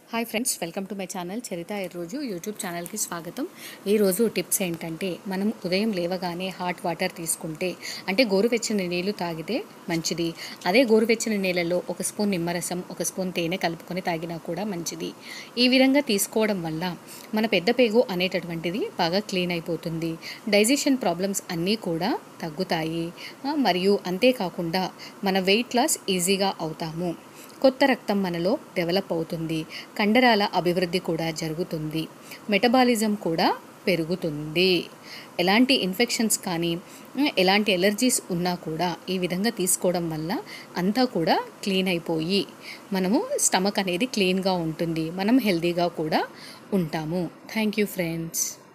hi friends welcome to my channel Charitha ఈరోజు YouTube ఛానల్కి స్వాగతం ఈరోజు టిప్స్ ఏంటంటే మనం ఉదయం లేవగానే హాట్ వాటర్ తీసుకుంటే అంటే గోరువెచ్చని నీళ్లు తాగితే మంచిది అదే గోరువెచ్చని నీళ్ళలో ఒక స్పూన్ నిమ్మరసం ఒక స్పూన్ తేనె కలుపుకొని తాగినా కూడా మంచిది ఈ విధంగా తీసుకోవడం వల్ల మన పెద్ద పేగు అనేటటువంటిది బాగా క్లీన్ అయిపోతుంది డైజెషన్ ప్రాబ్లమ్స్ అన్నీ కూడా తగ్గుతాయి ఆ, మరియు అంతేకాకుండా మన వెయిట్ లాస్ ఈజీగా అవుతాము కొత్త రక్తం మనలో డెవలప్ అవుతుంది కండరాల అభివృద్ధి కూడా జరుగుతుంది మెటబాలిజం కూడా పెరుగుతుంది ఎలాంటి ఇన్ఫెక్షన్స్ కానీ ఉమ్, ఎలాంటి ఎలర్జీస్ ఉన్నా కూడా ఈ విధంగా తీసుకోవడం వల్ల అంతా కూడా క్లీన్ అయిపోయి మనము స్టమక్ అనేది క్లీన్గా ఉంటుంది మనం హెల్తీగా కూడా ఉంటాము థ్యాంక్ యూ ఫ్రెండ్స్